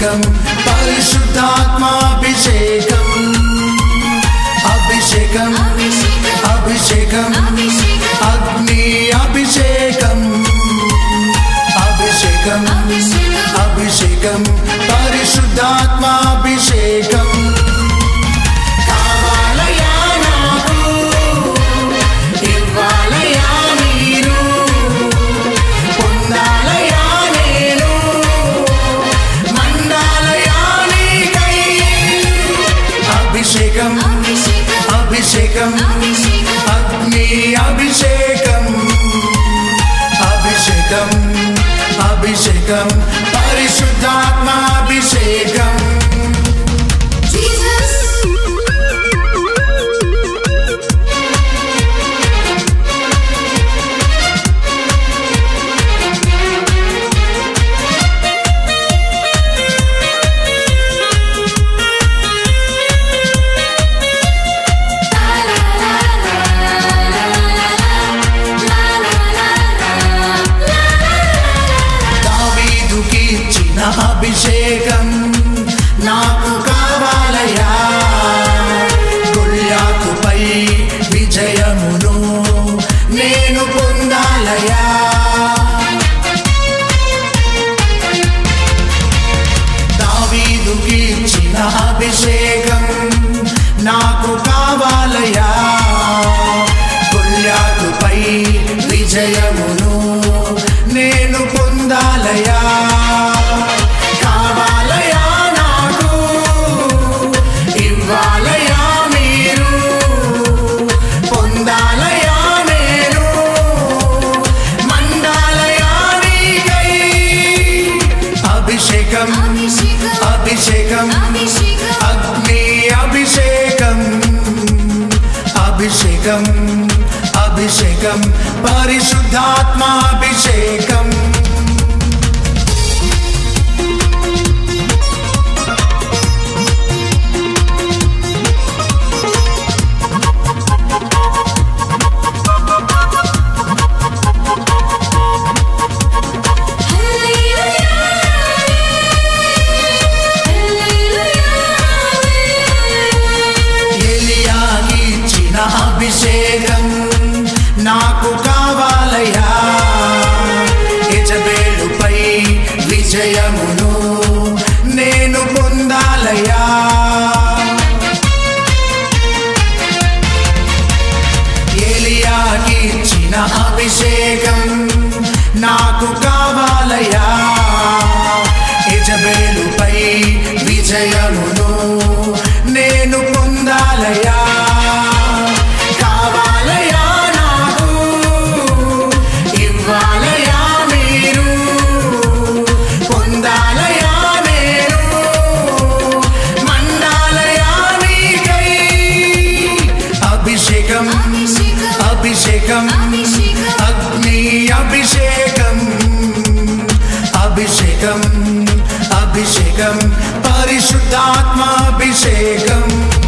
అభిషేకం పరిశుద్ధాత్మాభిషేకం అభిషేకం అభిషేకం అగ్ని అభిషేకం అభిషేకం అభిషేకం పరిశుద్ధాత్మాభిషేకం కావాలయా నాకు ఇవ్వాలయా మీరు పొందాలయా నేను మండాలయా నీకై అభిషేకం అభిషేకం అగ్ని అభిషేకం అభిషేకం అభిషేకం పరిశుద్ధాత్మాభిషేకం Jesus. దావీదుకి ఇచ్చిన అభిషేకం నాకు కావాలయా గొల్యాకుపై విజయమును నేను పొందాలయా దావీదుకి ఇచ్చిన అభిషేకం నాకు కావాలయా గొల్యాకుపై విజయమును నేను పొందాలయా కావాలయా నాకు ఇవ్వాలయా మీరు పొందాలయా నేను మండాలయా నీకై అభిషేకం అభిషేకం అగ్ని అభిషేకం అభిషేకం అభిషేకం పరిశుద్ధాత్మాభిషేకం ఎలియాకి ఇచ్చిన అభిషేకం నాకు కావాలయా యజబేలుపై విజయమును నేను పొందాలయా ఏలియాకి ఇచ్చిన అభిషేకం నాకు కావాలయా యజబేలుపై విజయమును నేను పొందాలయా కావాలయా నాకు ఇవ్వాలయా మీరు పొందాలయా నేను మండాలయా నీకై అభిషేకం అభిషేకం అగ్ని అభిషేకం అభిషేకం అభిషేకం పరిశుద్ధాత్మాభిషేకం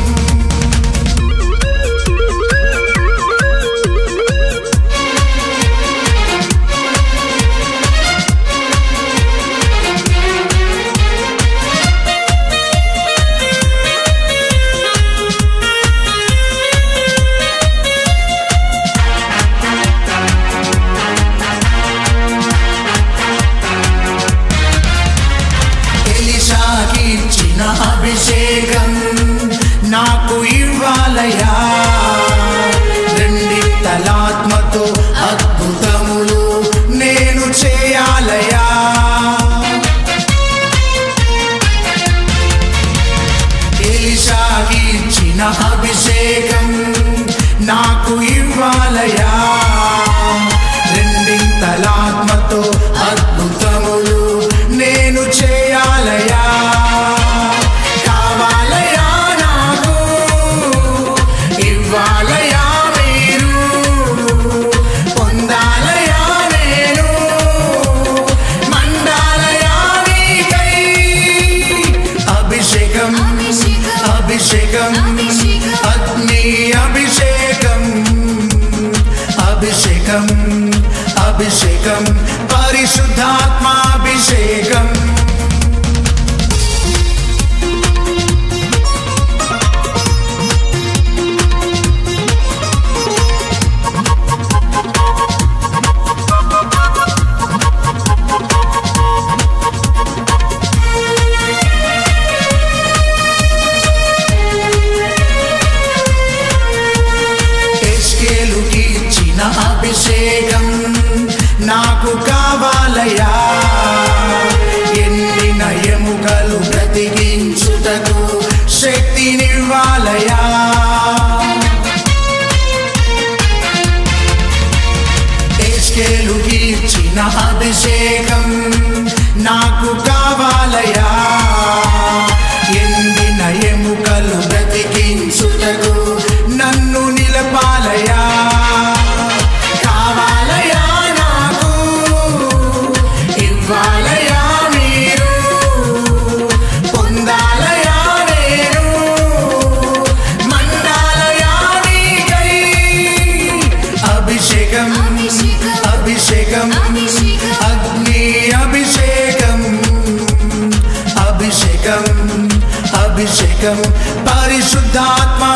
ఎలిషాకి ఇచ్చిన అభిషేకం నాకు ఇవ్వాలయా రెండిత్తలాత్మతో అద్భుతములు నేను చేయాలయా ఎలిషాకి ఇచ్చిన అభిషేకం నాకు ఇవ్వాలయా రెండింతలాత్మతో అద్భుతములు నేను చేయాలయా కావాలయా నాకు ఇవ్వాలయా మీరు పొందాలయా నేను మండాలయా నీకై అభిషేకం అభిషేకం అగ్ని అభిషేకం నాకు కావాలయా ఎండిన ఎముకలు బ్రతికించుటకు నన్ను నిలపాలయా కావాలయా నాకు ఇవ్వాలయా మీరు పొందాలయా నేను మండాలయా నీకై అభిషేకం అభిషేకం అగ్ని అభిషేకం అభిషేకం అభిషేకం పరిశుద్ధాత్మ